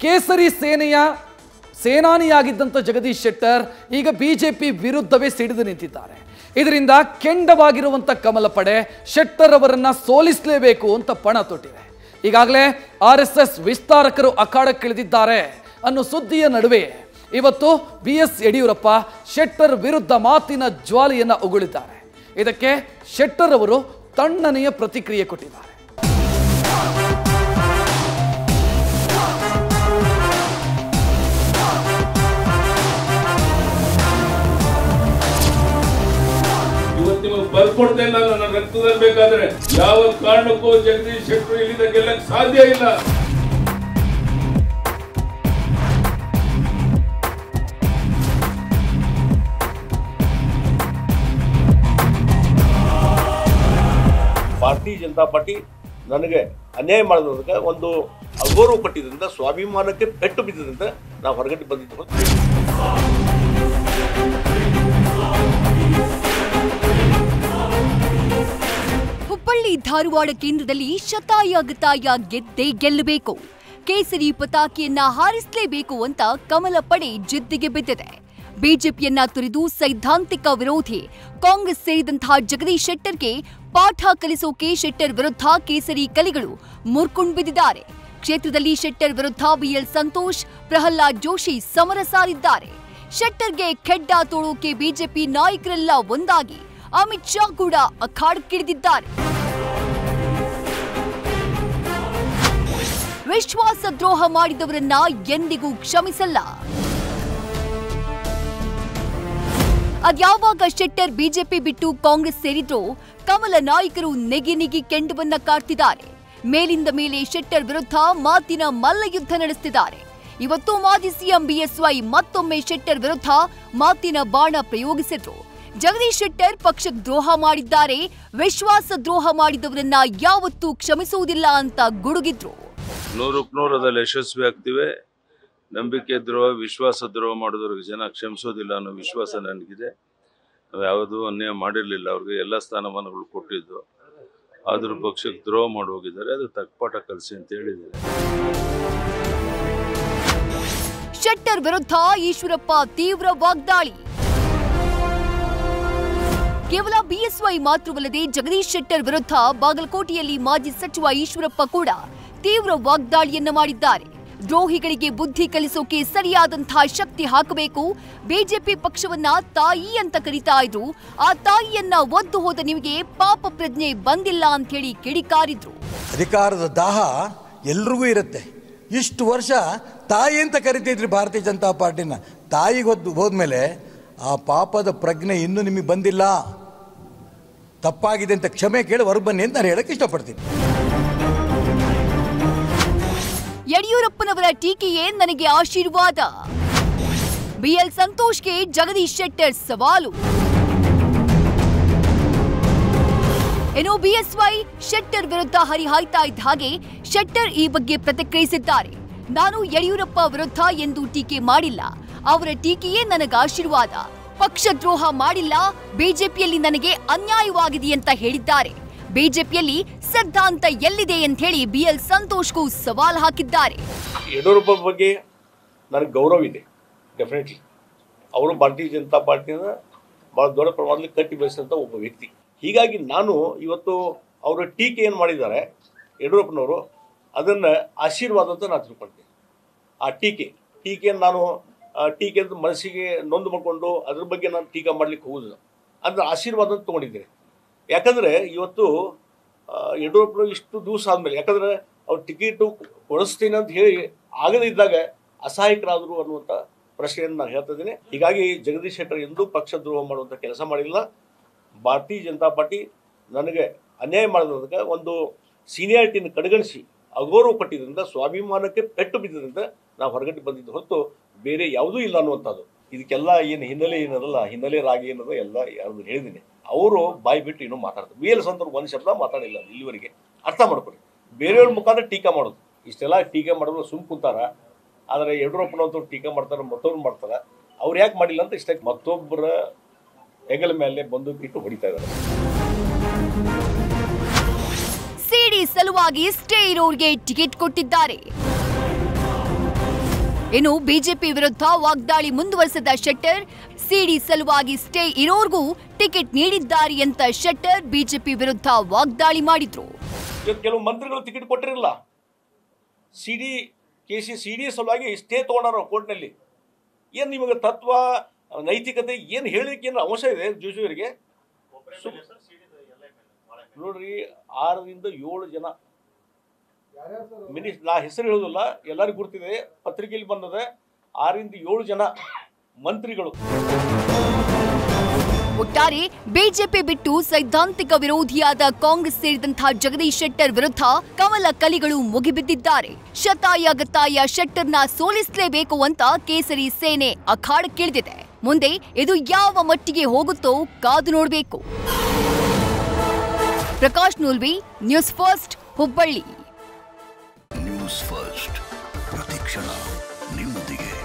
ಕೇಸರಿ ಸೇನೆಯ ಸೇನಾನಿಯಾಗಿದ್ದಂಥ ಜಗದೀಶ್ ಶೆಟ್ಟರ್ ಈಗ ಬಿಜೆಪಿ ವಿರುದ್ಧವೇ ಸಿಡಿದು ನಿಂತಿದ್ದಾರೆ ಇದರಿಂದ ಕೆಂಡವಾಗಿರುವಂಥ ಕಮಲ ಪಡೆ ಶೆಟ್ಟರ್ ಅವರನ್ನ ಸೋಲಿಸಲೇಬೇಕು ಅಂತ ಪಣ ತೊಟ್ಟಿದೆ ಈಗಾಗಲೇ ಆರ್ ಎಸ್ ಎಸ್ ವಿಸ್ತಾರಕರು ಅಖಾಡಕ್ಕಿಳಿದಿದ್ದಾರೆ ಅನ್ನೋ ಸುದ್ದಿಯ ನಡುವೆ ಇವತ್ತು ಬಿ ಎಸ್ ಯಡಿಯೂರಪ್ಪ ಶೆಟ್ಟರ್ ವಿರುದ್ಧ ಮಾತಿನ ಜ್ವಾಲೆಯನ್ನ ಉಗುಳಿದ್ದಾರೆ ಇದಕ್ಕೆ ಶೆಟ್ಟರ್ ಅವರು ತಣ್ಣನೆಯ ಪ್ರತಿಕ್ರಿಯೆ ಕೊಟ್ಟಿದ್ದಾರೆ ಇವತ್ತು ನಿಮಗೆ ಬರ್ಕೊಡ್ತೇನೆ ನಾನು ನನ್ನ ರಕ್ತದಲ್ಲಿ ಬೇಕಾದ್ರೆ ಯಾವ ಕಾರಣಕ್ಕೂ ಜಗದೀಶ್ ಶೆಟ್ಟರು ಇಲ್ಲಿಂದ ಗೆಲ್ಲಕ್ ಸಾಧ್ಯ ಇಲ್ಲ ಭಾರತೀಯ ಜನತಾ ಪಾರ್ಟಿ ನನಗೆ ಅನ್ಯಾಯ ಮಾಡೋದಕ್ಕೆ ಒಂದು ಅಗೌರವ ಪಟ್ಟಿದ್ದರಿಂದ ಸ್ವಾಭಿಮಾನಕ್ಕೆ ಪೆಟ್ಟು ಬಿದ್ದಿದ್ದರಿಂದ ನಾವು ಹೊರಗಡೆ ಬಂದಿದ್ದು ಹೊರತು ಹುಬ್ಬಳ್ಳಿ ಧಾರವಾಡ ಕೇಂದ್ರದಲ್ಲಿ ಶತಾಯಗತಾಯ ಗೆದ್ದೇ ಗೆಲ್ಲಬೇಕು ಕೇಸರಿ ಪತಾಕಿಯನ್ನ ಹಾರಿಸಲೇಬೇಕು ಅಂತ ಕಮಲ ಪಡೆ ಜಿದ್ದಿಗೆ ಬಿದ್ದಿದೆ ಬಿಜೆಪಿಯನ್ನ ತೊರೆದು ಸೈದ್ಧಾಂತಿಕ ವಿರೋಧಿ ಕಾಂಗ್ರೆಸ್ ಸೇರಿದಂತಹ ಜಗದೀಶ್ ಶೆಟ್ಟರ್ಗೆ ಪಾಠ ಕಲಿಸೋಕೆ ಶೆಟ್ಟರ್ ವಿರುದ್ಧ ಕೇಸರಿ ಕಲಿಗಳು ಮುರ್ಕೊಂಡು ಬಿದ್ದಿದ್ದಾರೆ ಕ್ಷೇತ್ರದಲ್ಲಿ ಶೆಟ್ಟರ್ ವಿರುದ್ಧ ಬಿಎಲ್ ಸಂತೋಷ್ ಪ್ರಹ್ಲಾದ್ ಜೋಶಿ ಸಮರ ಸಾರಿದ್ದಾರೆ ಶೆಟ್ಟರ್ಗೆ ಖೆಡ್ಡ ತೋಳೋಕೆ ಬಿಜೆಪಿ ನಾಯಕರೆಲ್ಲ ಒಂದಾಗಿ ಅಮಿತ್ ಶಾ ಕೂಡ ಅಖಾಡಕ್ಕಿಳಿದಿದ್ದಾರೆ ವಿಶ್ವಾಸ ದ್ರೋಹ ಮಾಡಿದವರನ್ನ ಎಂದಿಗೂ ಕ್ಷಮಿಸಲ್ಲ ಅದ್ಯಾವಾಗ ಶೆಟ್ಟರ್ ಬಿಜೆಪಿ ಬಿಟ್ಟು ಕಾಂಗ್ರೆಸ್ ಸೇರಿದ್ರೋ ಕಮಲ ನಾಯಕರು ನೆಗಿ ನೆಗಿ ಕೆಂಡವನ್ನ ಕಾರ್ತಿದ್ದಾರೆ ಮೇಲಿಂದ ಮೇಲೆ ಶೆಟ್ಟರ್ ವಿರುದ್ಧ ಮಾತಿನ ಮಲ್ಲಯುದ್ಧ ನಡೆಸುತ್ತಿದ್ದಾರೆ ಇವತ್ತು ಮಾಜಿ ಸಿಎಂ ಬಿಎಸ್ವೈ ಮತ್ತೊಮ್ಮೆ ಶೆಟ್ಟರ್ ವಿರುದ್ಧ ಮಾತಿನ ಬಾಣ ಪ್ರಯೋಗಿಸಿದ್ರು ಜಗದೀಶ್ ಶೆಟ್ಟರ್ ಪಕ್ಷಕ್ಕೆ ದ್ರೋಹ ಮಾಡಿದ್ದಾರೆ ವಿಶ್ವಾಸ ದ್ರೋಹ ಮಾಡಿದವರನ್ನ ಯಾವತ್ತೂ ಕ್ಷಮಿಸುವುದಿಲ್ಲ ಅಂತ ಗುಡುಗಿದ್ರು ನೂರಕ್ಕೆ ನೂರು ಅದ್ರಲ್ಲಿ ಯಶಸ್ವಿ ಆಗ್ತಿವೆ ನಂಬಿಕೆ ದ್ರೋಹ ವಿಶ್ವಾಸ ದ್ರೋಹ ಮಾಡಿದವ್ರಿಗೆ ಜನ ಕ್ಷಮಿಸೋದಿಲ್ಲ ಅನ್ನೋ ವಿಶ್ವಾಸ ನನಗಿದೆ ನಾವು ಯಾವುದೂ ಅನ್ಯಾಯ ಮಾಡಿರಲಿಲ್ಲ ಅವ್ರಿಗೆ ಎಲ್ಲ ಸ್ಥಾನಮಾನಗಳು ಕೊಟ್ಟಿದ್ದು ಆದರೂ ಪಕ್ಷಕ್ಕೆ ದ್ರೋಹ ಮಾಡಿ ಹೋಗಿದ್ದಾರೆ ಅದು ತಕ್ಪಾಠ ಕಲಿಸಿ ಅಂತ ಹೇಳಿದ್ದಾರೆ ಶೆಟ್ಟರ್ ವಿರುದ್ಧ ಈಶ್ವರಪ್ಪ ತೀವ್ರ ವಾಗ್ದಾಳಿ ಕೇವಲ ಬಿಎಸ್ವೈ ಮಾತ್ರವಲ್ಲದೆ ಜಗದೀಶ್ ಶೆಟ್ಟರ್ ವಿರುದ್ಧ ಬಾಗಲಕೋಟೆಯಲ್ಲಿ ಮಾಜಿ ಸಚಿವ ಈಶ್ವರಪ್ಪ ಕೂಡ ತೀವ್ರ ವಾಗ್ದಾಳಿಯನ್ನ ಮಾಡಿದ್ದಾರೆ ದ್ರೋಹಿಗಳಿಗೆ ಬುದ್ಧಿ ಕಲಿಸೋಕೆ ಸರಿಯಾದಂತಹ ಶಕ್ತಿ ಹಾಕಬೇಕು ಬಿಜೆಪಿ ಪಕ್ಷವನ್ನ ತಾಯಿ ಅಂತ ಕರೀತಾ ಇದ್ರು ಆ ತಾಯಿಯನ್ನ ಒದ್ದು ಹೋದ ನಿಮಗೆ ಪಾಪ ಪ್ರಜ್ಞೆ ಬಂದಿಲ್ಲ ಅಂತ ಹೇಳಿ ಕಿಡಿಕಾರಿದ್ರು ಅಧಿಕಾರದ ದಾಹ ಎಲ್ರಿಗೂ ಇರುತ್ತೆ ಇಷ್ಟು ವರ್ಷ ತಾಯಿ ಅಂತ ಕರಿತಿದ್ರಿ ಭಾರತೀಯ ಜನತಾ ಪಾರ್ಟಿನ ತಾಯಿಗೆ ಹೋದ್ ಹೋದ್ಮೇಲೆ ಆ ಪಾಪದ ಪ್ರಜ್ಞೆ ಇನ್ನೂ ನಿಮಗೆ ಬಂದಿಲ್ಲ ತಪ್ಪಾಗಿದೆ ಅಂತ ಕ್ಷಮೆ ಕೇಳಿ ಹೊರಗೆ ಬನ್ನಿ ಅಂತ ನಾನು ಹೇಳಕ್ಕೆ ಇಷ್ಟಪಡ್ತೀನಿ ಯಡಿಯೂರಪ್ಪನವರ ಟೀಕೆಯೇ ನನಗೆ ಆಶೀರ್ವಾದ ಬಿಎಲ್ ಸಂತೋಷ್ಗೆ ಜಗದೀಶ್ ಶೆಟ್ಟರ್ ಸವಾಲು ಇನ್ನು ಬಿಎಸ್ವೈ ಶೆಟ್ಟರ್ ವಿರುದ್ಧ ಹರಿಹಾಯ್ತಾ ಇದ್ದ ಹಾಗೆ ಶೆಟ್ಟರ್ ಈ ಬಗ್ಗೆ ಪ್ರತಿಕ್ರಿಯಿಸಿದ್ದಾರೆ ನಾನು ಯಡಿಯೂರಪ್ಪ ವಿರುದ್ಧ ಎಂದು ಟೀಕೆ ಮಾಡಿಲ್ಲ ಅವರ ಟೀಕೆಯೇ ನನಗೆ ಆಶೀರ್ವಾದ ಪಕ್ಷದ್ರೋಹ ಮಾಡಿಲ್ಲ ಬಿಜೆಪಿಯಲ್ಲಿ ನನಗೆ ಅನ್ಯಾಯವಾಗಿದೆ ಅಂತ ಹೇಳಿದ್ದಾರೆ ಬಿಜೆಪಿಯಲ್ಲಿ ಸಿದ್ಧಾಂತ ಎಲ್ಲಿದೆ ಅಂತ ಹೇಳಿ ಬಿಎಲ್ ಸಂತೋಷ್ಗೂ ಸವಾಲ್ ಹಾಕಿದ್ದಾರೆ ಯಡಿಯೂರಪ್ಪ ಬಗ್ಗೆ ನನಗೆ ಗೌರವ ಇದೆ ಡೆಫಿನೆಟ್ಲಿ ಅವರು ಭಾರತೀಯ ಜನತಾ ಪಾರ್ಟಿನ ಭಾಳ ದೊಡ್ಡ ಪ್ರಮಾಣದಲ್ಲಿ ಕಟ್ಟಿ ಬೆಳೆಸಿದಂಥ ಒಬ್ಬ ವ್ಯಕ್ತಿ ಹೀಗಾಗಿ ನಾನು ಇವತ್ತು ಅವರ ಟೀಕೆ ಏನು ಮಾಡಿದ್ದಾರೆ ಯಡಿಯೂರಪ್ಪನವರು ಅದನ್ನು ಆಶೀರ್ವಾದ ಅಂತ ನಾನು ತಿಳ್ಕೊಳ್ತೀನಿ ಆ ಟೀಕೆ ಟೀಕೆಯನ್ನು ನಾನು ಆ ಟೀಕೆ ಅಂತ ಮನಸ್ಸಿಗೆ ನೊಂದು ಮಾಡಿಕೊಂಡು ಅದ್ರ ಬಗ್ಗೆ ನಾನು ಟೀಕಾ ಮಾಡ್ಲಿಕ್ಕೆ ಹೋಗುದಿಲ್ಲ ಅದನ್ನ ಆಶೀರ್ವಾದ ಅಂತ ತೊಗೊಂಡಿದ್ದೇನೆ ಯಾಕಂದರೆ ಇವತ್ತು ಆ, ಯಡಿಯೂರಪ್ಪನವರು ಇಷ್ಟು ದಿವಸ ಆದಮೇಲೆ ಯಾಕಂದರೆ ಅವ್ರು ಟಿಕೆಟು ಕೊಡಿಸ್ತೀನಿ ಅಂತ ಹೇಳಿ ಆಗದೇ ಇದ್ದಾಗ ಅಸಹಾಯಕರಾದರು ಅನ್ನುವಂಥ ಪ್ರಶ್ನೆಯನ್ನು ನಾನು ಹೇಳ್ತಾ ಇದ್ದೀನಿ ಹೀಗಾಗಿ ಜಗದೀಶ್ ಶೆಟ್ಟರ್ ಎಂದೂ ಪಕ್ಷ ದ್ರೋಹ ಮಾಡುವಂಥ ಕೆಲಸ ಮಾಡಿಲ್ಲ ಭಾರತೀಯ ಜನತಾ ಪಾರ್ಟಿ ನನಗೆ ಅನ್ಯಾಯ ಮಾಡೋದಕ್ಕೆ ಒಂದು ಸೀನಿಯಾರಿಟಿನ ಕಡೆಗಣಿಸಿ ಅಗೌರವ ಪಟ್ಟಿದ್ದರಿಂದ ಸ್ವಾಭಿಮಾನಕ್ಕೆ ಪೆಟ್ಟು ಬಿದ್ದಿದ್ದರಿಂದ ನಾವು ಹೊರಗಡೆ ಬಂದಿದ್ದು ಹೊರತು ಬೇರೆ ಯಾವುದೂ ಇಲ್ಲ ಅನ್ನುವಂಥದ್ದು ಇದಕ್ಕೆಲ್ಲ ಏನು ಹಿನ್ನೆಲೆ ಏನದಲ್ಲ ಹಿನ್ನೆಲೆ ರಾಗಿ ಏನದ ಎಲ್ಲ ಯಾರು ಹೇಳಿದ್ದೀನಿ ಅವರು ಬಾಯಿ ಬಿಟ್ಟು ಇನ್ನೂ ಮಾತಾಡ್ತಾರೆ ಬಿ ಎಲ್ ಸಂತರು ಒಂದು ಶಬ್ದ ಮಾತಾಡಿಲ್ಲ ಇಲ್ಲಿವರೆಗೆ ಅರ್ಥ ಮಾಡ್ಕೊಳ್ಳಿ ಬೇರೆಯವ್ರ ಮುಖಾಂತರ ಟೀಕಾ ಮಾಡೋದು ಇಷ್ಟೆಲ್ಲ ಟೀಕೆ ಮಾಡೋದು ಸುಮ್ ಕುಂತಾರ ಆದರೆ ಯಡಿಯೂರಪ್ಪನವ್ರು ಟೀಕಾ ಮಾಡ್ತಾರೆ ಮತ್ತೊಬ್ರು ಮಾಡ್ತಾರೆ ಅವ್ರು ಯಾಕೆ ಮಾಡಿಲ್ಲ ಅಂತ ಇಷ್ಟ ಮತ್ತೊಬ್ಬರ ಹೆಗಲ ಮೇಲೆ ಬಂದೂಕ್ ಇಟ್ಟು ಹೊಡಿತಾ ಇದ್ದಾರೆ ಸಿಡಿ ಸಲುವಾಗಿ ಸ್ಟೇ ಇರೋರ್ಗೆ ಟಿಕೆಟ್ ಕೊಟ್ಟಿದ್ದಾರೆ ಇನ್ನು ಬಿಜೆಪಿ ವಿರುದ್ಧ ವಾಗ್ದಾಳಿ ಮುಂದುವರೆಸಿದ ಶೆಟ್ಟರ್ ಸಿಡಿ ಸಲುವಾಗಿ ಸ್ಟೇ ಇರೋರ್ಗೂ ಟಿಕೆಟ್ ನೀಡಿದ್ದಾರೆ ಅಂತ ಶೆಟ್ಟರ್ ಬಿಜೆಪಿ ವಿರುದ್ಧ ವಾಗ್ದಾಳಿ ಮಾಡಿದ್ರು ಇವತ್ತು ಕೆಲವು ಮಂತ್ರಿಗಳು ಟಿಕೆಟ್ ಕೊಟ್ಟಿರಲಿಲ್ಲ C D K C C D ಸಲುವಾಗಿ ಸ್ಟೇ ತೊಗೊಂಡಾರ ಕೋರ್ಟ್ನಲ್ಲಿ ಏನು ನಿಮಗೆ ತತ್ವ ನೈತಿಕತೆ ಏನು ಹೇಳಲಿಕ್ಕೆ ಏನು ಅಂಶ ಇದೆ ಜೋಶಿಯವರಿಗೆ ನೋಡ್ರಿ ಆರರಿಂದ ಏಳು ಜನ ಮಿನಿ ನಾ ಹೆಸರು ಹೇಳೋದಿಲ್ಲ ಎಲ್ಲರಿಗೂ ಗುರ್ತಿದೆ ಪತ್ರಿಕೆಯಲ್ಲಿ ಬಂದದೆ ಆರರಿಂದ ಏಳು ಜನ ಮಂತ್ರಿಗಳು ಒಟ್ಟಾರೆ ಬಿಜೆಪಿ ಬಿಟ್ಟು ಸೈದ್ಧಾಂತಿಕ ವಿರೋಧಿಯಾದ ಕಾಂಗ್ರೆಸ್ ಸೇರಿದಂತಹ ಜಗದೀಶ್ ಶೆಟ್ಟರ್ ವಿರುದ್ಧ ಕಮಲ ಕಲಿಗಳು ಮುಗಿಬಿದ್ದಿದ್ದಾರೆ ಶತಾಯ ಗತಾಯ ಶೆಟ್ಟರ್ನ ಸೋಲಿಸಲೇಬೇಕು ಅಂತ ಕೇಸರಿ ಸೇನೆ ಅಖಾಡಕ್ಕಿಳಿದಿದೆ ಮುಂದೆ ಇದು ಯಾವ ಮಟ್ಟಿಗೆ ಹೋಗುತ್ತೋ ಕಾದು ನೋಡಬೇಕು Prakash Noolvi news first Hubballi news first ಪ್ರತಿಕ್ಷಣ ನಿಮ್ಮೊಂದಿಗೆ